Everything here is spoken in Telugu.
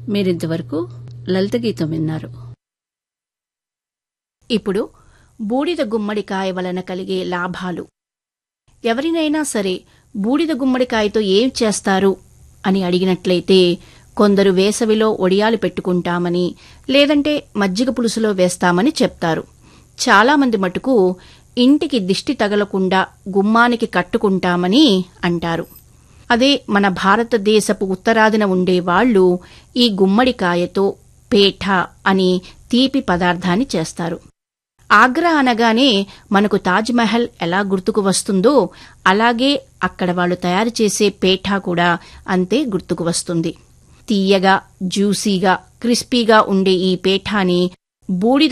మీరింతవరకు లలిత గీతం విన్నారు ఇప్పుడు బూడిద గుమ్మడికాయ వలన కలిగే లాభాలు ఎవరినైనా సరే బూడిద గుమ్మడికాయతో ఏం చేస్తారు అని అడిగినట్లయితే కొందరు వేసవిలో ఒడియాలు పెట్టుకుంటామని లేదంటే మజ్జిగ పులుసులో వేస్తామని చెప్తారు చాలామంది మటుకు ఇంటికి దిష్టి తగలకుండా గుమ్మానికి కట్టుకుంటామని అంటారు అదే మన భారతదేశపు ఉత్తరాదిన ఉండేవాళ్లు ఈ గుమ్మడికాయతో పేఠ అని తీపి పదార్థాన్ని చేస్తారు ఆగ్రా అనగానే మనకు తాజ్మహల్ ఎలా గుర్తుకు వస్తుందో అలాగే అక్కడ వాళ్ళు తయారు చేసే పేఠా కూడా అంతే గుర్తుకు వస్తుంది తీయగా జ్యూసీగా క్రిస్పీగా ఉండే ఈ పేఠాని బూడిద